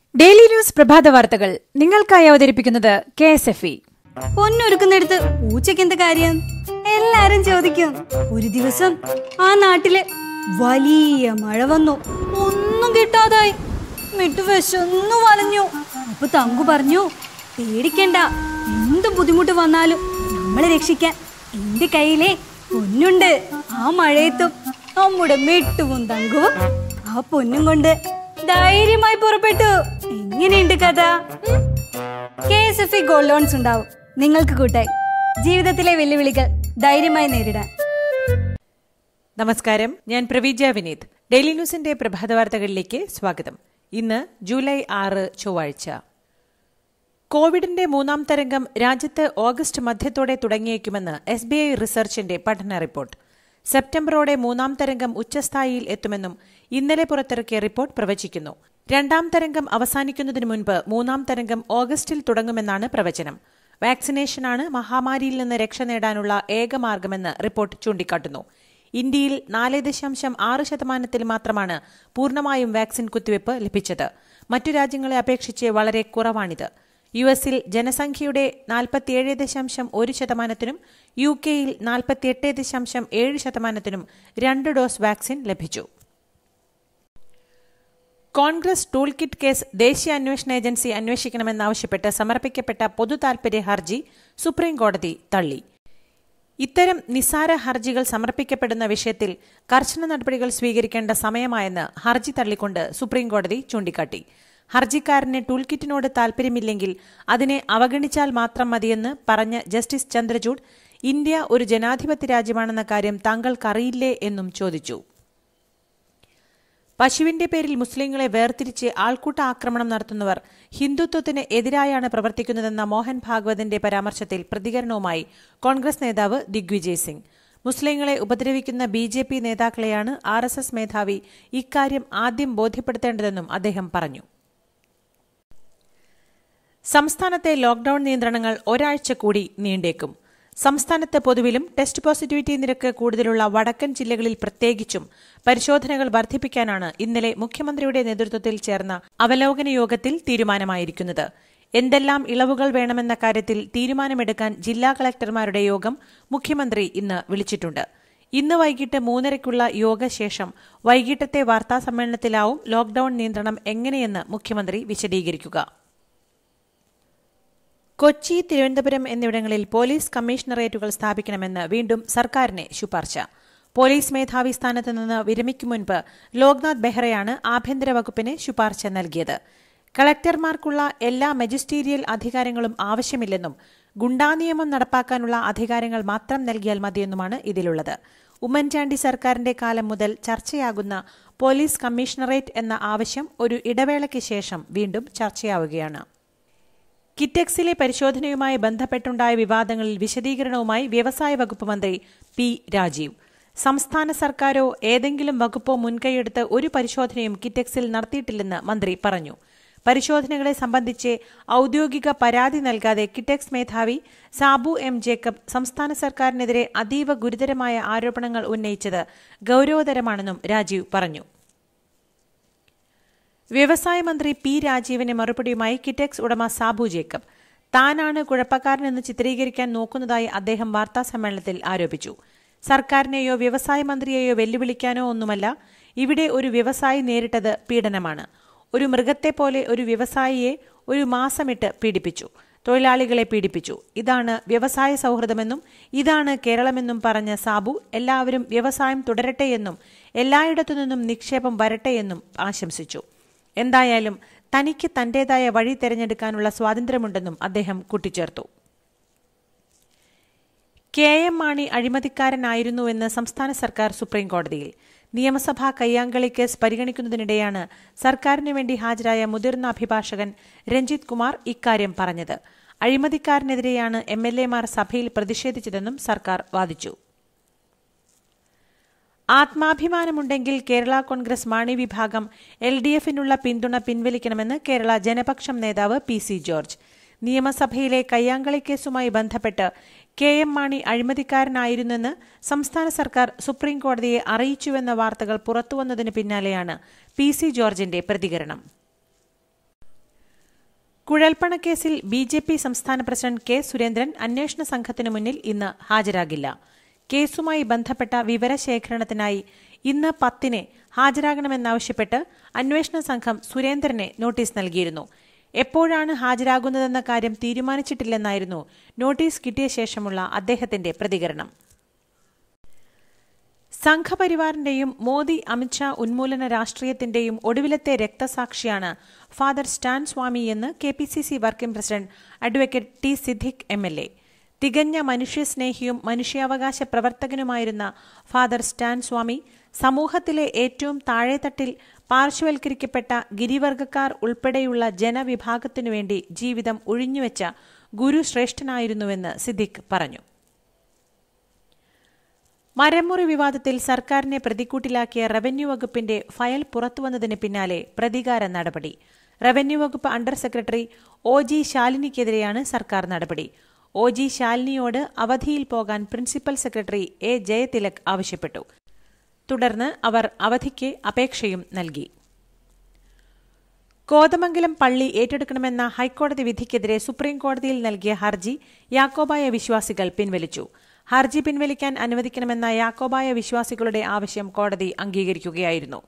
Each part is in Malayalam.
ഡെയിലി ന്യൂസ് പ്രഭാത വാർത്തകൾ നിങ്ങൾക്കായി അവതരിപ്പിക്കുന്നത് കെ എസ് എഫ് ഇ പൊന്നൊരുക്കുന്നിടത്ത് പൂച്ചയ്ക്ക് എന്ത് കാര്യം എല്ലാരും ചോദിക്കും ഒരു ദിവസം ആ നാട്ടില് വലിയ മഴ വന്നു ഒന്നും കിട്ടാതായി മിട്ടു വിശന്നു വലഞ്ഞു അപ്പൊ തങ്കു പറഞ്ഞു പേടിക്കണ്ട എന്ത് ബുദ്ധിമുട്ട് വന്നാലും നമ്മളെ രക്ഷിക്കാൻ എന്റെ കയ്യിലെ പൊന്നുണ്ട് ആ മഴയത്തും നമ്മുടെ മിട്ടുവും തങ്കുവും ആ പൊന്നും കൊണ്ട് ധൈര്യമായി പുറപ്പെട്ടു എങ്ങനെയുണ്ട് കഥ K S F E gold loans ഉണ്ടാവും നിങ്ങൾക്ക് കൂട്ടായി ജീവിതത്തിലെ വെല്ലുവിളികൾ ധൈര്യമായി നേരിടാൻ നമസ്കാരം ഞാൻ പ്രവീജ വിനീത് ഡെയിലി ന്യൂസിന്റെ പ്രഭാത വാർത്തകളിലേക്ക് സ്വാഗതം ഇന്ന് ജൂലൈ ആറ് ചൊവ്വാഴ്ച കോവിഡിന്റെ മൂന്നാം തരംഗം രാജ്യത്ത് ഓഗസ്റ്റ് മധ്യത്തോടെ തുടങ്ങിയേക്കുമെന്ന് എസ് ബി ഐ റിസർച്ചിന്റെ പഠന റിപ്പോർട്ട് സെപ്റ്റംബറോടെ മൂന്നാം തരംഗം ഉച്ചസ്ഥായിയിൽ എത്തുമെന്നും ഇന്നലെ പുറത്തിറക്കിയ റിപ്പോർട്ട് പ്രവചിക്കുന്നു രണ്ടാം തരംഗം അവസാനിക്കുന്നതിന് മുൻപ് മൂന്നാം തരംഗം ഓഗസ്റ്റിൽ തുടങ്ങുമെന്നാണ് പ്രവചനം വാക്സിനേഷനാണ് മഹാമാരിയിൽ നിന്ന് രക്ഷ നേടാനുള്ള ഏക മാർഗമെന്ന് റിപ്പോർട്ട് ചൂണ്ടിക്കാട്ടുന്നു ഇന്ത്യയിൽ നാല് ദശാംശം ആറ് ശതമാനത്തിൽ മാത്രമാണ് പൂർണ്ണമായും വാക്സിൻ കുത്തിവയ്പ് ലഭിച്ചത് മറ്റു രാജ്യങ്ങളെ അപേക്ഷിച്ച് വളരെ കുറവാണിത് യു എസിൽ ജനസംഖ്യയുടെ നാൽപ്പത്തിയേഴ് ദശാംശം ഒരു ശതമാനത്തിനും യു കെയിൽ നാൽപ്പത്തിയെട്ട് ദശാംശം ഏഴ് ശതമാനത്തിനും രണ്ട് ഡോസ് വാക്സിൻ ലഭിച്ചു കോൺഗ്രസ് ടൂൾ കിറ്റ് കേസ് ദേശീയ അന്വേഷണ ഏജൻസി അന്വേഷിക്കണമെന്നാവശ്യപ്പെട്ട് സമർപ്പിക്കപ്പെട്ട പൊതുതാൽപര്യ ഹർജി സുപ്രീംകോടതി തള്ളി ഇത്തരം നിസ്സാര ഹർജികൾ സമർപ്പിക്കപ്പെടുന്ന വിഷയത്തിൽ കർശന നടപടികൾ സ്വീകരിക്കേണ്ട സമയമായെന്ന് ഹർജി തള്ളിക്കൊണ്ട് സുപ്രീംകോടതി ചൂണ്ടിക്കാട്ടി ഹർജിക്കാരന് ടൂൾ കിറ്റിനോട് താൽപര്യമില്ലെങ്കിൽ അതിനെ അവഗണിച്ചാൽ മാത്രം മതിയെന്ന് പറഞ്ഞ ജസ്റ്റിസ് ചന്ദ്രചൂഡ് ഇന്ത്യ ഒരു ജനാധിപത്യ രാജ്യമാണെന്ന കാര്യം താങ്കൾക്കറിയില്ലേ എന്നും ചോദിച്ചു പശുവിന്റെ പേരിൽ മുസ്ലിങ്ങളെ വേർതിരിച്ച് ആൾക്കൂട്ട ആക്രമണം നടത്തുന്നവർ ഹിന്ദുത്വത്തിന് എതിരായാണ് പ്രവർത്തിക്കുന്നതെന്ന മോഹൻ ഭാഗവതിന്റെ പരാമർശത്തിൽ പ്രതികരണവുമായി കോൺഗ്രസ് നേതാവ് ദിഗ്വിജയ് സിംഗ് മുസ്ലിങ്ങളെ ഉപദ്രവിക്കുന്ന ബി ജെ പി നേതാക്കളെയാണ് ആർ എസ് എസ് മേധാവി ഇക്കാര്യം ആദ്യം ബോധ്യപ്പെടുത്തേണ്ടതെന്നും അദ്ദേഹം പറഞ്ഞു സംസ്ഥാനത്തെ ലോക്ഡൌൺ നിയന്ത്രണങ്ങൾ ഒരാഴ്ച കൂടി നീണ്ടേക്കും സംസ്ഥാനത്ത് പൊതുവിലും ടെസ്റ്റ് പോസിറ്റിവിറ്റി നിരക്ക് കൂടുതലുള്ള വടക്കൻ ജില്ലകളിൽ പ്രത്യേകിച്ചും പരിശോധനകൾ വർദ്ധിപ്പിക്കാനാണ് ഇന്നലെ മുഖ്യമന്ത്രിയുടെ നേതൃത്വത്തിൽ ചേർന്ന അവലോകന യോഗത്തിൽ തീരുമാനമായിരിക്കുന്നത് എന്തെല്ലാം ഇളവുകൾ വേണമെന്ന കാര്യത്തിൽ തീരുമാനമെടുക്കാൻ ജില്ലാ കളക്ടർമാരുടെ യോഗം മുഖ്യമന്ത്രി ഇന്ന് വിളിച്ചിട്ടുണ്ട് ഇന്ന് വൈകിട്ട് മൂന്നരയ്ക്കുള്ള യോഗശേഷം വൈകിട്ടത്തെ വാർത്താസമ്മേളനത്തിലാവും ലോക്ഡൌൺ നിയന്ത്രണം എങ്ങനെയെന്ന് മുഖ്യമന്ത്രി വിശദീകരിക്കുക കൊച്ചി തിരുവനന്തപുരം എന്നിവിടങ്ങളിൽ പോലീസ് കമ്മീഷണറേറ്റുകൾ സ്ഥാപിക്കണമെന്ന് വീണ്ടും സർക്കാരിനെ ശുപാർശ പോലീസ് മേധാവി സ്ഥാനത്ത് നിന്ന് വിരമിക്കും മുൻപ് ലോക്നാഥ് ബെഹ്റയാണ് ആഭ്യന്തര വകുപ്പിന് ശുപാർശ നൽകിയത് കളക്ടർമാർക്കുള്ള എല്ലാ മജിസ്റ്റീരിയൽ അധികാരങ്ങളും ആവശ്യമില്ലെന്നും ഗുണ്ടാ നിയമം നടപ്പാക്കാനുള്ള അധികാരങ്ങൾ മാത്രം നൽകിയാൽ മതിയെന്നുമാണ് ഇതിലുള്ളത് ഉമ്മൻചാണ്ടി സർക്കാരിന്റെ കാലം മുതൽ ചർച്ചയാകുന്ന പോലീസ് കമ്മീഷണറേറ്റ് എന്ന ആവശ്യം ഒരു ഇടവേളയ്ക്ക് ശേഷം വീണ്ടും ചർച്ചയാവുകയാണ് കിറ്റെക്സിലെ പരിശോധനയുമായി ബന്ധപ്പെട്ടുണ്ടായ വിവാദങ്ങളിൽ വിശദീകരണവുമായി വ്യവസായ വകുപ്പ് മന്ത്രി പി രാജീവ് സംസ്ഥാന സർക്കാരോ ഏതെങ്കിലും വകുപ്പോ മുൻകൈയെടുത്ത് ഒരു പരിശോധനയും കിറ്റെക്സിൽ നടത്തിയിട്ടില്ലെന്ന് മന്ത്രി പറഞ്ഞു പരിശോധനകളെ സംബന്ധിച്ച് ഔദ്യോഗിക പരാതി നൽകാതെ കിറ്റെക്സ് മേധാവി സാബു എം ജേക്കബ് സംസ്ഥാന സർക്കാരിനെതിരെ അതീവ ഗുരുതരമായ ആരോപണങ്ങൾ ഉന്നയിച്ചത് ഗൌരവതരമാണെന്നും രാജീവ് പറഞ്ഞു വ്യവസായ മന്ത്രി പി രാജീവിന് മറുപടിയുമായി കിറ്റെക്സ് ഉടമ സാബു ജേക്കബ് താനാണ് കുഴപ്പക്കാരനെന്ന് ചിത്രീകരിക്കാൻ നോക്കുന്നതായി അദ്ദേഹം വാർത്താസമ്മേളനത്തിൽ ആരോപിച്ചു സർക്കാരിനെയോ വ്യവസായ മന്ത്രിയെയോ വെല്ലുവിളിക്കാനോ ഒന്നുമല്ല ഇവിടെ ഒരു വ്യവസായി നേരിട്ടത് പീഡനമാണ് ഒരു മൃഗത്തെപ്പോലെ ഒരു വ്യവസായിയെ ഒരു മാസമിട്ട് പീഡിപ്പിച്ചു തൊഴിലാളികളെ പീഡിപ്പിച്ചു ഇതാണ് വ്യവസായ സൗഹൃദമെന്നും ഇതാണ് കേരളമെന്നും പറഞ്ഞ സാബു എല്ലാവരും വ്യവസായം തുടരട്ടെയെന്നും എല്ലായിടത്തു നിന്നും നിക്ഷേപം വരട്ടെയെന്നും ആശംസിച്ചു എന്തായാലും തനിക്ക് തന്റേതായ വഴി തെരഞ്ഞെടുക്കാനുള്ള സ്വാതന്ത്ര്യമുണ്ടെന്നും അദ്ദേഹം കൂട്ടിച്ചേർത്തു കെ എം മാണി അഴിമതിക്കാരനായിരുന്നുവെന്ന് സംസ്ഥാന സർക്കാർ സുപ്രീംകോടതിയിൽ നിയമസഭാ കയ്യാങ്കളി കേസ് പരിഗണിക്കുന്നതിനിടെയാണ് സർക്കാരിനു വേണ്ടി ഹാജരായ മുതിർന്ന അഭിഭാഷകൻ രഞ്ജിത് കുമാർ ഇക്കാര്യം പറഞ്ഞത് അഴിമതിക്കാരനെതിരെയാണ് എം എൽ എമാർ സഭയിൽ പ്രതിഷേധിച്ചതെന്നും സർക്കാർ വാദിച്ചു ആത്മാഭിമാനമുണ്ടെങ്കിൽ കേരള കോൺഗ്രസ് മാണി വിഭാഗം എൽ ഡി എഫിനുള്ള പിന്തുണ പിൻവലിക്കണമെന്ന് കേരള ജനപക്ഷം നേതാവ് പി സി ജോർജ് നിയമസഭയിലെ കയ്യാങ്കളി കേസുമായി ബന്ധപ്പെട്ട് കെ എം മാണി അഴിമതിക്കാരനായിരുന്നെന്ന് സംസ്ഥാന സർക്കാർ സുപ്രീംകോടതിയെ അറിയിച്ചുവെന്ന വാർത്തകൾ പുറത്തുവന്നതിന് പിന്നാലെയാണ് പി സി ജോർജിന്റെ പ്രതികരണം കുഴൽപ്പണക്കേസിൽ ബി ജെ പി സംസ്ഥാന പ്രസിഡന്റ് കെ സുരേന്ദ്രൻ അന്വേഷണ സംഘത്തിനു മുന്നിൽ ഇന്ന് ഹാജരാകില്ല കേസുമായി ബന്ധപ്പെട്ട വിവരശേഖരണത്തിനായി ഇന്ന് പത്തിന് ഹാജരാകണമെന്നാവശ്യപ്പെട്ട് അന്വേഷണ സംഘം സുരേന്ദ്രനെ നോട്ടീസ് നൽകിയിരുന്നു എപ്പോഴാണ് ഹാജരാകുന്നതെന്ന കാര്യം തീരുമാനിച്ചിട്ടില്ലെന്നായിരുന്നു നോട്ടീസ് കിട്ടിയ ശേഷമുള്ള അദ്ദേഹത്തിന്റെ പ്രതികരണം സംഘപരിവാറിന്റെയും മോദി അമിത്ഷാ ഉന്മൂലന രാഷ്ട്രീയത്തിന്റെയും ഒടുവിലത്തെ രക്തസാക്ഷിയാണ് ഫാദർ സ്റ്റാൻ സ്വാമി എന്ന് K P C C working president advocate T Siddique M L A തികഞ്ഞ മനുഷ്യസ്നേഹിയും മനുഷ്യാവകാശ പ്രവർത്തകനുമായിരുന്ന ഫാദർ സ്റ്റാൻ സ്വാമി സമൂഹത്തിലെ ഏറ്റവും താഴെത്തട്ടിൽ പാർശ്വവൽക്കരിക്കപ്പെട്ട ഗിരിവർഗക്കാർ ഉൾപ്പെടെയുള്ള ജനവിഭാഗത്തിനു വേണ്ടി ജീവിതം ഒഴിഞ്ഞുവെച്ച ഗുരുശ്രേഷ്ഠനായിരുന്നുവെന്ന് സിദ്ദിഖ് പറഞ്ഞു മരമുറി വിവാദത്തിൽ സർക്കാരിനെ പ്രതിക്കൂട്ടിലാക്കിയ റവന്യൂ വകുപ്പിന്റെ ഫയൽ പുറത്തുവന്നതിന് പിന്നാലെ പ്രതികാര നടപടി റവന്യൂ വകുപ്പ് അണ്ടർ സെക്രട്ടറി ഒ ജി ശാലിനിക്കെതിരെയാണ് സർക്കാർ നടപടി ഒ ജി ശാലിനിയോട് അവധിയിൽ പോകാൻ പ്രിൻസിപ്പൽ സെക്രട്ടറി എ ജയതിലക് ആവശ്യപ്പെട്ടു തുടർന്ന് അവർ അവധിക്ക് അപേക്ഷയും നൽകി കോതമംഗലം പള്ളി ഏറ്റെടുക്കണമെന്ന ഹൈക്കോടതി വിധിക്കെതിരെ സുപ്രീംകോടതിയിൽ നൽകിയ ഹർജി യാക്കോബായ വിശ്വാസികൾ പിൻവലിച്ചു ഹർജി പിൻവലിക്കാൻ അനുവദിക്കണമെന്ന യാക്കോബായ വിശ്വാസികളുടെ ആവശ്യം കോടതി അംഗീകരിക്കുകയായിരുന്നു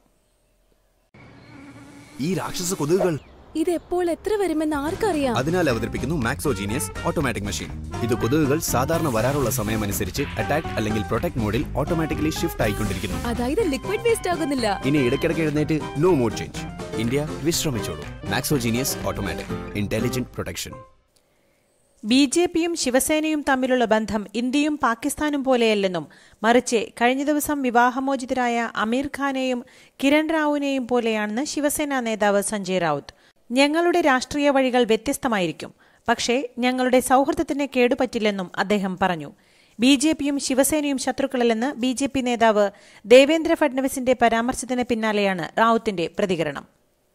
ഈ രാക്ഷസ കൊതുകുകൾ ഇത് എപ്പോൾ എത്ര വരുമെന്ന് ആർക്കറിയാം അതിനാൽ അവതരിപ്പിക്കുന്നു മാക്സോജീനിയസ് ഓട്ടോമാറ്റിക് മെഷീൻ ഇത് കൊതുകുകൾ സാധാരണ വരാറുള്ള സമയമനുസരിച്ച് അറ്റാക്ക് അല്ലെങ്കിൽ പ്രൊട്ടക്ട് മോഡിൽ ഓട്ടോമാറ്റിക്കലി ഷിഫ്റ്റ് ആയിക്കൊണ്ടിരിക്കുന്നു അതായത് ലിക്വിഡ് വേസ്റ്റ് ആകുന്നില്ല ഇനി ഇടയ്ക്കിടയ്ക്ക് എഴുന്നേറ്റ് നോ മോഡ് ചേഞ്ച് ഇന്ത്യ വിശ്രമിച്ചോളൂ Maxo genius automatic intelligent protection B J പിയും ശിവസേനയും തമ്മിലുള്ള ബന്ധം ഇന്ത്യയും പാകിസ്ഥാനും പോലെയല്ലെന്നും മറിച്ച് കഴിഞ്ഞ ദിവസം വിവാഹമോചിതരായ അമീർ ഖാനെയും കിരൺ റാവുവിനെയും പോലെയാണെന്ന് ശിവസേന നേതാവ് സഞ്ജയ് റാവുത്ത് ഞങ്ങളുടെ രാഷ്ട്രീയ വഴികൾ വ്യത്യസ്തമായിരിക്കും പക്ഷേ ഞങ്ങളുടെ സൌഹൃദത്തിന് കേടുപറ്റില്ലെന്നും അദ്ദേഹം പറഞ്ഞു ബി ജെ പിയും ശിവസേനയും ശത്രുക്കളല്ലെന്ന് ബി ജെ പി നേതാവ് ദേവേന്ദ്ര ഫഡ്നവിസിന്റെ പരാമർശത്തിന് പിന്നാലെയാണ് റാവുത്തിന്റെ പ്രതികരണം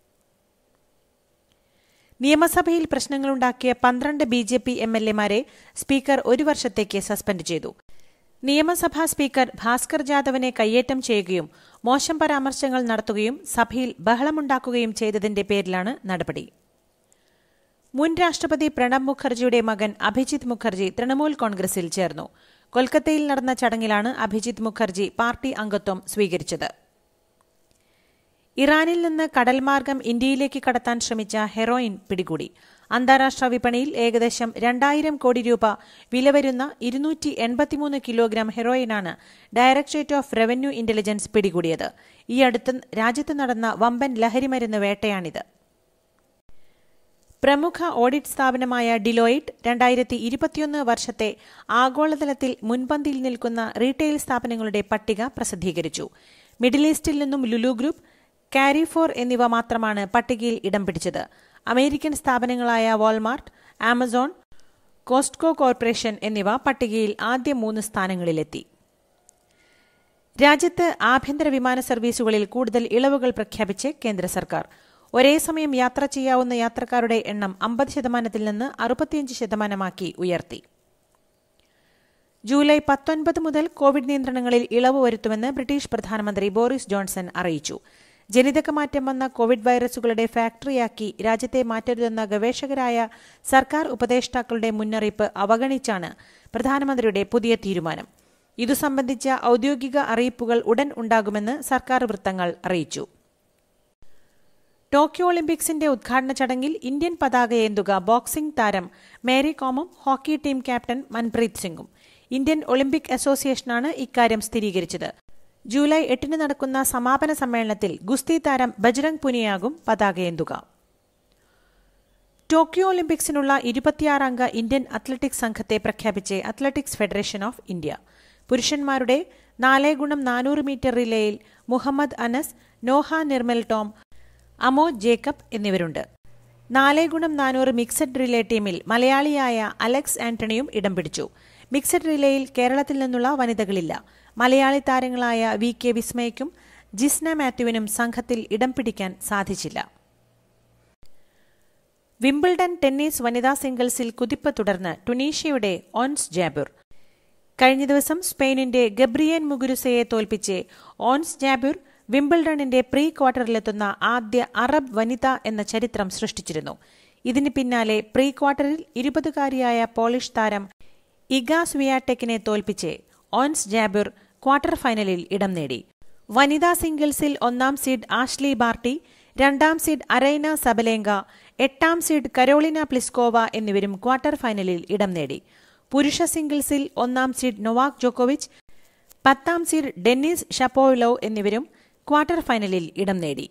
നിയമസഭയിൽ പ്രശ്നങ്ങളുണ്ടാക്കിയ പന്ത്രണ്ട് B J P M L എമാരെ സ്പീക്കർ ഒരു വർഷത്തേക്ക് സസ്പെൻഡ് ചെയ്തു നിയമസഭാ സ്പീക്കർ ഭാസ്കർ ജാദവിനെ കയ്യേറ്റം ചെയ്യുകയും മോശം പരാമർശങ്ങൾ നടത്തുകയും സഭയിൽ ബഹളമുണ്ടാക്കുകയും ചെയ്തതിന്റെ പേരിലാണ് നടപടി മുൻ രാഷ്ട്രപതി പ്രണബ് മുഖർജിയുടെ മകൻ അഭിജിത് മുഖർജി തൃണമൂൽ കോൺഗ്രസിൽ ചേർന്നു കൊൽക്കത്തയിൽ നടന്ന ചടങ്ങിലാണ് അഭിജിത് മുഖർജി പാർട്ടി അംഗത്വം സ്വീകരിച്ചത് ഇറാനിൽ നിന്ന് കടൽമാർഗം ഇന്ത്യയിലേക്ക് കടത്താൻ ശ്രമിച്ച ഹെറോയിൻ പിടികൂടി അന്താരാഷ്ട്ര വിപണിയിൽ ഏകദേശം രണ്ടായിരം കോടി രൂപ വില വരുന്ന ഇരുന്നൂറ്റി എൺപത്തിമൂന്ന് കിലോഗ്രാം ഹെറോയിനാണ് ഡയറക്ടറേറ്റ് ഓഫ് റവന്യൂ ഇന്റലിജൻസ് പിടികൂടിയത് ഈ അടുത്ത് രാജ്യത്ത് നടന്ന വമ്പൻ ലഹരിമരുന്ന് വേട്ടയാണിത് പ്രമുഖ ഓഡിറ്റ് സ്ഥാപനമായ ഡിലോയിറ്റ് രണ്ടായിരത്തി ഇരുപത്തിയൊന്ന് വർഷത്തെ ആഗോളതലത്തിൽ മുൻപന്തിയിൽ നിൽക്കുന്ന റീറ്റെയിൽ സ്ഥാപനങ്ങളുടെ പട്ടിക പ്രസിദ്ധീകരിച്ചു മിഡിൽ ഈസ്റ്റിൽ നിന്നും ലുലു ഗ്രൂപ്പ് കാരിഫോർ എന്നിവ മാത്രമാണ് പട്ടികയിൽ ഇടം പിടിച്ചത് അമേരിക്കൻ സ്ഥാപനങ്ങളായ വാൾമാർട്ട് ആമസോൺ കോസ്റ്റ്കോ കോർപ്പറേഷൻ എന്നിവ പട്ടികയിൽ ആദ്യ മൂന്ന് സ്ഥാനങ്ങളിലെത്തി രാജ്യത്ത് ആഭ്യന്തര വിമാന സർവീസുകളിൽ കൂടുതൽ ഇളവുകൾ പ്രഖ്യാപിച്ച് കേന്ദ്ര സർക്കാർ ഒരേ സമയം യാത്ര ചെയ്യാവുന്ന യാത്രക്കാരുടെ എണ്ണം അമ്പത് ശതമാനത്തിൽ നിന്ന് അറുപത്തിയഞ്ച് ശതമാനമാക്കി ഉയർത്തി ജൂലൈ പത്തൊൻപത് മുതൽ കോവിഡ് നിയന്ത്രണങ്ങളിൽ ഇളവ് വരുത്തുമെന്ന് ബ്രിട്ടീഷ് പ്രധാനമന്ത്രി ബോറിസ് ജോൺസൺ അറിയിച്ചു ജനിതകമാറ്റം വന്ന കോവിഡ് വൈറസുകളുടെ ഫാക്ടറിയാക്കി രാജ്യത്തെ മാറ്റരുതെന്ന ഗവേഷകരായ സർക്കാർ ഉപദേഷ്ടാക്കളുടെ മുന്നറിയിപ്പ് അവഗണിച്ചാണ് പ്രധാനമന്ത്രിയുടെ പുതിയ തീരുമാനം ഇതു സംബന്ധിച്ച ഔദ്യോഗിക അറിയിപ്പുകൾ ഉടൻ ഉണ്ടാകുമെന്ന് സർക്കാർ വൃത്തങ്ങൾ അറിയിച്ചു ടോക്കിയോ ഒളിമ്പിക്സിന്റെ ഉദ്ഘാടന ചടങ്ങിൽ ഇന്ത്യൻ പതാകയേന്തുക ബോക്സിംഗ് താരം മേരി കോമും ഹോക്കി ടീം ക്യാപ്റ്റൻ മൻപ്രീത് സിംഗും ഇന്ത്യൻ ഒളിമ്പിക് അസോസിയേഷനാണ് ഇക്കാര്യം സ്ഥിരീകരിച്ചത് ജൂലൈ എട്ടിന് നടക്കുന്ന സമാപന സമ്മേളനത്തിൽ ഗുസ്തി താരം ബജ്രംഗ് പുനിയാകും പതാകയേന്തുക ടോക്കിയോ ഒളിമ്പിക്സിനുള്ള ഇരുപത്തിയാറംഗ ഇന്ത്യൻ അത്ലറ്റിക്സ് സംഘത്തെ പ്രഖ്യാപിച്ച് അത്ലറ്റിക്സ് ഫെഡറേഷൻ ഓഫ് ഇന്ത്യ പുരുഷന്മാരുടെ നാല് ഗുണം നാനൂറ് മീറ്റർ റിലേയിൽ മുഹമ്മദ് അനസ് നോഹ നിർമ്മൽ ടോം അമോ ജേക്കബ് എന്നിവരുണ്ട് നാല് ഗുണം നാനൂറ് മിക്സഡ് റിലേ ടീമിൽ മലയാളിയായ അലക്സ് ആന്റണിയും ഇടം പിടിച്ചു മിക്സഡ് റിലേയിൽ കേരളത്തിൽ നിന്നുള്ള വനിതകളില്ല മലയാളി താരങ്ങളായ വി കെ വിസ്മയയ്ക്കും ജിസ്ന മാത്യുവിനും സംഘത്തിൽ ഇടം പിടിക്കാൻ സാധിച്ചില്ല വിംബിൾഡൺ ടെന്നീസ് വനിതാ സിംഗിൾസിൽ കുതിപ്പ് തുടർന്ന് ടുണീഷ്യയുടെ ഓൻസ് ജാബുർ കഴിഞ്ഞ ദിവസം സ്പെയിനിന്റെ ഗബ്രിയൻ മുഗുരുസയെ തോൽപ്പിച്ച് ഓൻസ് ജാബുർ വിംബിൾഡണിന്റെ പ്രീ ക്വാർട്ടറിലെത്തുന്ന ആദ്യ അറബ് വനിത എന്ന ചരിത്രം സൃഷ്ടിച്ചിരുന്നു ഇതിന് പിന്നാലെ പ്രീ ക്വാർട്ടറിൽ ഇരുപതുകാരിയായ പോളിഷ് താരം ഇഗ സ്വിയാടെക്കിനെ തോൽപ്പിച്ച് ഓൻസ് ജാബിർ ക്വാർട്ടർ ഫൈനലിൽ ഇടം നേടി വനിതാ സിംഗിൾസിൽ ഒന്നാം സീഡ് ആഷ്ലി ബാർട്ടി രണ്ടാം സീഡ് അരൈന സബലേങ്ക എട്ടാം സീഡ് കരോളിന പ്ലിസ്കോവ എന്നിവരും ക്വാർട്ടർ ഫൈനലിൽ ഇടം നേടി പുരുഷ സിംഗിൾസിൽ ഒന്നാം സീഡ് നൊവാക് ജോക്കോവിച്ച് പത്താം സീഡ് ഡെന്നിസ് ഷപ്പോലോ എന്നിവരും ക്വാർട്ടർ ഫൈനലിൽ ഇടം നേടി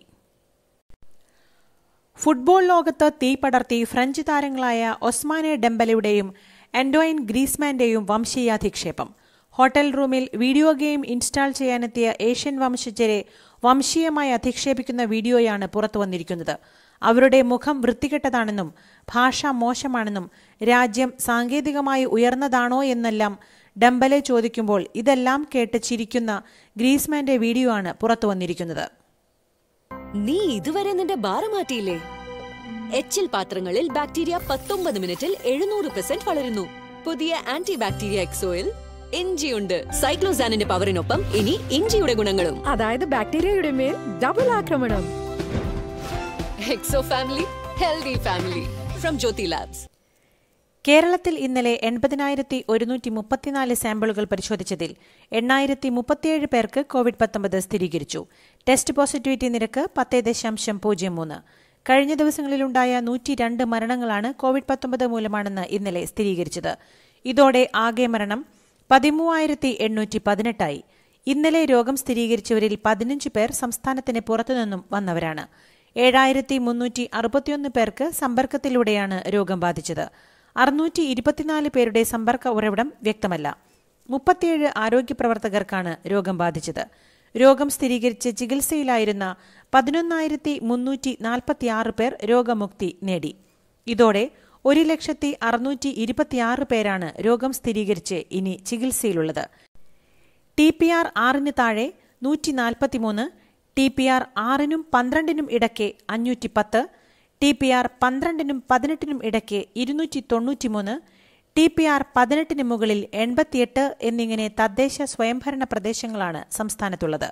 ഫുട്ബോൾ ലോകത്ത് തീ പടർത്തി ഫ്രഞ്ച് താരങ്ങളായ ഒസ്മാനെ ഡെമ്പലയുടെയും എൻഡോയിൻ ഗ്രീസ്മാന്റെയും വംശീയാധിക്ഷേപം ഹോട്ടൽ റൂമിൽ വീഡിയോ ഗെയിം ഇൻസ്റ്റാൾ ചെയ്യാനെത്തിയ ഏഷ്യൻ വംശജരെ വംശീയമായി അധിക്ഷേപിക്കുന്ന വീഡിയോയാണ് പുറത്തുവന്നിരിക്കുന്നത് അവരുടെ മുഖം വൃത്തികെട്ടതാണെന്നും ഭാഷ മോശമാണെന്നും രാജ്യം സാങ്കേതികമായി ഉയർന്നതാണോ എന്നെല്ലാം ഡംബലെ ചോദിക്കുമ്പോൾ ഇതെല്ലാം കേട്ട് ചിരിക്കുന്ന ഗ്രീസ്മാന്റെ വീഡിയോ ആണ് പുറത്തുവന്നിരിക്കുന്നത് നീ ഇതുവരെ നിന്റെ ബാറ് മാറ്റിയില്ലേ എച്ചിൽ പാത്രങ്ങളിൽ ബാക്ടീരിയ പത്തൊമ്പത് മിനിറ്റിൽ എഴുന്നൂറ് പെർസെന്റ് വളരുന്നു പുതിയ ആന്റി ബാക്ടീരിയ എക്സോയിൽ ഇഞ്ചിയുണ്ട് സൈക്ലോസാനിന്റെ പവറിനൊപ്പം ഇനി ഇഞ്ചിയുടെ ഗുണങ്ങളും അതായത് ബാക്ടീരിയയുടെ മേൽ ഡബിൾ ആക്രമണം Exo family healthy family from Jyothy labs കേരളത്തിൽ ഇന്നലെ എൺപതിനായിരത്തി ഒരുന്നൂറ്റി മുപ്പത്തിനാല് സാമ്പിളുകൾ പരിശോധിച്ചതിൽ എണ്ണായിരത്തി മുപ്പത്തിയേഴ് പേർക്ക് കോവിഡ് പത്തൊമ്പത് സ്ഥിരീകരിച്ചു ടെസ്റ്റ് പോസിറ്റിവിറ്റി നിരക്ക് പത്ത് ദശാംശം പൂജ്യം മൂന്ന് കഴിഞ്ഞ ദിവസങ്ങളിലുണ്ടായ നൂറ്റി രണ്ട് മരണങ്ങളാണ് കോവിഡ് പത്തൊമ്പത് മൂലമാണെന്ന് ഇന്നലെ സ്ഥിരീകരിച്ചത് ഇതോടെ ആകെ മരണം പതിമൂവായിരത്തി എണ്ണൂറ്റി പതിനെട്ടായി ഇന്നലെ രോഗം സ്ഥിരീകരിച്ചവരിൽ പതിനഞ്ച് പേർ സംസ്ഥാനത്തിന് പുറത്തുനിന്നും വന്നവരാണ് ഏഴായിരത്തി മുന്നൂറ്റി അറുപത്തിയൊന്ന് പേർക്ക് സമ്പർക്കത്തിലൂടെയാണ് രോഗം ബാധിച്ചത് അറുന്നൂറ്റി ഇരുപത്തിനാല് പേരുടെ സമ്പർക്ക ഉറവിടം വ്യക്തമല്ല മുപ്പത്തിയേഴ് ആരോഗ്യ പ്രവർത്തകർക്കാണ് രോഗം ബാധിച്ചത് രോഗം സ്ഥിരീകരിച്ച് ചികിത്സയിലായിരുന്ന പതിനൊന്നായിരത്തി മുന്നൂറ്റി നാൽപ്പത്തിയാറ് പേർ രോഗമുക്തി നേടി ഇതോടെ ഒരു ലക്ഷത്തി അറുന്നൂറ്റി ഇരുപത്തിയാറ് പേരാണ് രോഗം സ്ഥിരീകരിച്ച് ഇനി ചികിത്സയിലുള്ളത് ടി പി ആർ ആറിന് താഴെ നൂറ്റി നാൽപ്പത്തിമൂന്ന് ടി പി ആർ ആറിനും പന്ത്രണ്ടിനും ഇടയ്ക്ക് അഞ്ഞൂറ്റി പത്ത് ടി പി ആർ പന്ത്രണ്ടിനും പതിനെട്ടിനും ഇടയ്ക്ക് ഇരുന്നൂറ്റി തൊണ്ണൂറ്റിമൂന്ന് ടി പി ആർ പതിനെട്ടിന് മുകളിൽ എൺപത്തിയെട്ട് എന്നിങ്ങനെ തദ്ദേശ സ്വയംഭരണ പ്രദേശങ്ങളാണ് സംസ്ഥാനത്തുള്ളത്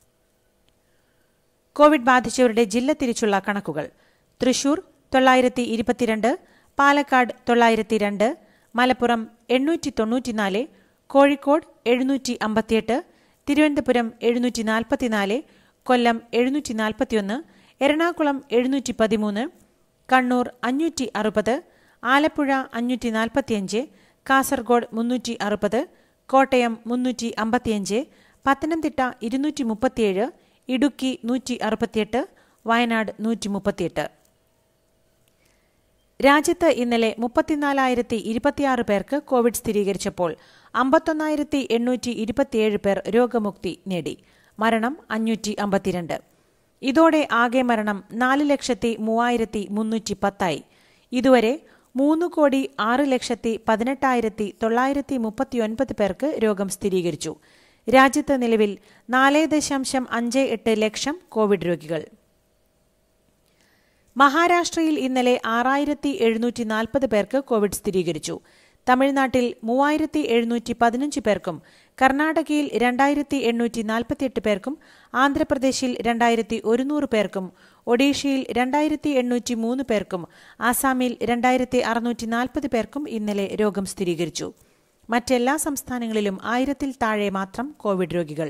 കോവിഡ് ബാധിച്ചവരുടെ ജില്ല തിരിച്ചുള്ള കണക്കുകൾ തൃശൂർ തൊള്ളായിരത്തി ഇരുപത്തിരണ്ട് പാലക്കാട് തൊള്ളായിരത്തി രണ്ട് മലപ്പുറം എണ്ണൂറ്റി തൊണ്ണൂറ്റിനാല് കോഴിക്കോട് എഴുന്നൂറ്റി അമ്പത്തിയെട്ട് തിരുവനന്തപുരം എഴുന്നൂറ്റി നാൽപ്പത്തിനാല് കൊല്ലം എഴുന്നൂറ്റി നാൽപ്പത്തിയൊന്ന് എറണാകുളം എഴുന്നൂറ്റി പതിമൂന്ന് കണ്ണൂർ അഞ്ഞൂറ്റി അറുപത് ആലപ്പുഴ അഞ്ഞൂറ്റി നാൽപ്പത്തിയഞ്ച് കാസർഗോഡ് മുന്നൂറ്റി അറുപത് കോട്ടയം മുന്നൂറ്റി അമ്പത്തിയഞ്ച് പത്തനംതിട്ട ഇരുന്നൂറ്റി മുപ്പത്തിയേഴ് ഇടുക്കി നൂറ്റി അറുപത്തിയെട്ട് വയനാട് നൂറ്റി മുപ്പത്തിയെട്ട് രാജ്യത്ത് ഇന്നലെ മുപ്പത്തിനാലായിരത്തി ഇരുപത്തിയാറ് പേർക്ക് കോവിഡ് സ്ഥിരീകരിച്ചപ്പോൾ അമ്പത്തൊന്നായിരത്തി എണ്ണൂറ്റി ഇരുപത്തിയേഴ് പേർ രോഗമുക്തി നേടി മരണം അഞ്ഞൂറ്റി അമ്പത്തിരണ്ട് ഇതോടെ ആകെ മരണം നാല് ലക്ഷത്തി മൂവായിരത്തി മുന്നൂറ്റി പത്തായി ഇതുവരെ മൂന്ന് കോടി ആറ് ലക്ഷത്തി പതിനെട്ടായിരത്തി തൊള്ളായിരത്തി മുപ്പത്തിയൊൻപത് പേർക്ക് രോഗം സ്ഥിരീകരിച്ചു രാജ്യത്ത് നിലവിൽ നാല് ദശാംശം അഞ്ച് എട്ട് ലക്ഷം കോവിഡ് രോഗികൾ മഹാരാഷ്ട്രയിൽ ഇന്നലെ ആറായിരത്തി എഴുന്നൂറ്റി നാൽപ്പത് പേർക്ക് കോവിഡ് സ്ഥിരീകരിച്ചു തമിഴ്നാട്ടിൽ മൂവായിരത്തി എഴുന്നൂറ്റി പതിനഞ്ച് പേർക്കും കർണാടകയിൽ രണ്ടായിരത്തി എണ്ണൂറ്റി നാൽപ്പത്തിയെട്ട് പേർക്കും ആന്ധ്രാപ്രദേശിൽ രണ്ടായിരത്തി ഒരുന്നൂറ് പേർക്കും ഒഡീഷയിൽ രണ്ടായിരത്തി എണ്ണൂറ്റി മൂന്ന് പേർക്കും ആസാമിൽ രണ്ടായിരത്തി അറുന്നൂറ്റി നാൽപ്പത് പേർക്കും ഇന്നലെ രോഗം സ്ഥിരീകരിച്ചു മറ്റെല്ലാ സംസ്ഥാനങ്ങളിലും ആയിരത്തിൽ താഴെ മാത്രം കോവിഡ് രോഗികൾ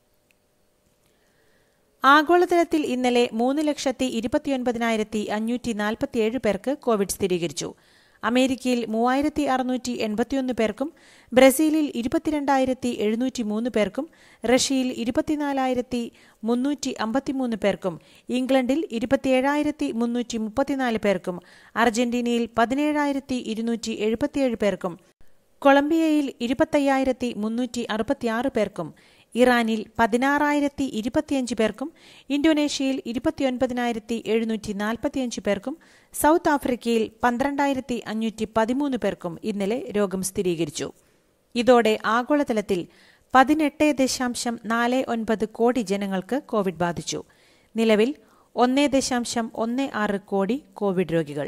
ആഗോളതലത്തിൽ ഇന്നലെ മൂന്ന് ലക്ഷത്തി ഇരുപത്തിയൊൻപതിനായിരത്തി അഞ്ഞൂറ്റി നാൽപ്പത്തിയേഴ് പേർക്ക് കോവിഡ് സ്ഥിരീകരിച്ചു അമേരിക്കയിൽ മൂവായിരത്തി അറുന്നൂറ്റി എൺപത്തിയൊന്ന് പേർക്കും ബ്രസീലിൽ ഇരുപത്തിരണ്ടായിരത്തി എഴുന്നൂറ്റി മൂന്ന് പേർക്കും റഷ്യയിൽ ഇരുപത്തിനാലായിരത്തി മുന്നൂറ്റി അമ്പത്തിമൂന്ന് പേർക്കും ഇംഗ്ലണ്ടിൽ ഇരുപത്തിയേഴായിരത്തി മുന്നൂറ്റി മുപ്പത്തിനാല് പേർക്കും അർജന്റീനയിൽ പതിനേഴായിരത്തി ഇരുന്നൂറ്റി എഴുപത്തിയേഴ് പേർക്കും കൊളംബിയയിൽ ഇരുപത്തയ്യായിരത്തി മുന്നൂറ്റി അറുപത്തിയാറ് പേർക്കും ഇറാനിൽ പതിനാറായിരത്തി ഇരുപത്തിയഞ്ച് പേർക്കും ഇന്തോനേഷ്യയിൽ ഇരുപത്തിയൊൻപതിനായിരത്തി എഴുന്നൂറ്റി നാൽപ്പത്തിയഞ്ച് പേർക്കും സൗത്ത് ആഫ്രിക്കയിൽ പന്ത്രണ്ടായിരത്തി അഞ്ഞൂറ്റി പതിമൂന്ന് പേർക്കും ഇന്നലെ രോഗം സ്ഥിരീകരിച്ചു ഇതോടെ ആഗോളതലത്തിൽ പതിനെട്ട് ദശാംശം നാല് ഒൻപത് കോടി ജനങ്ങൾക്ക് കോവിഡ് ബാധിച്ചു നിലവിൽ ഒന്ന് ദശാംശം ഒന്ന് ആറ് കോടി കോവിഡ് രോഗികൾ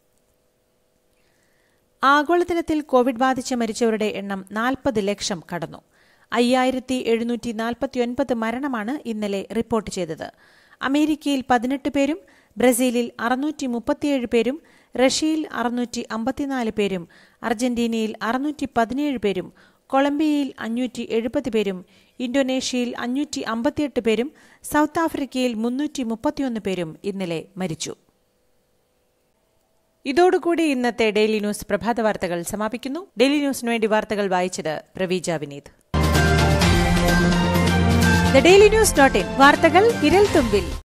ആഗോളതലത്തിൽ കോവിഡ് ബാധിച്ച് മരിച്ചവരുടെ എണ്ണം നാൽപ്പത് ലക്ഷം കടന്നു അയ്യായിരത്തി എഴുന്നൂറ്റി നാൽപ്പത്തിയൊൻപത് മരണമാണ് ഇന്നലെ റിപ്പോർട്ട് ചെയ്തത് അമേരിക്കയിൽ പതിനെട്ട് പേരും ബ്രസീലിൽ അറുന്നൂറ്റി മുപ്പത്തിയേഴ് പേരും റഷ്യയിൽ അറുന്നൂറ്റി അമ്പത്തിനാല് പേരും അർജന്റീനയിൽ അറുന്നൂറ്റി പതിനേഴ് പേരും കൊളംബിയയിൽ അഞ്ഞൂറ്റി എഴുപത് പേരും ഇന്തോനേഷ്യയിൽ അഞ്ഞൂറ്റി അമ്പത്തിയെട്ട് പേരും സൗത്ത് ആഫ്രിക്കയിൽ മുന്നൂറ്റി മുപ്പത്തിയൊന്ന് പേരും ഇന്നലെ മരിച്ചു ഇതോടുകൂടി ഇന്നത്തെ ഡെയിലി ന്യൂസ് പ്രഭാത വാർത്തകൾ സമാപിക്കുന്നു ഡെയിലി ന്യൂസിനു വേണ്ടി വാർത്തകൾ വായിച്ചത് Praveeja Vineeth the daily news dot in വാർത്തകൾ വിരൽ തുമ്പിൽ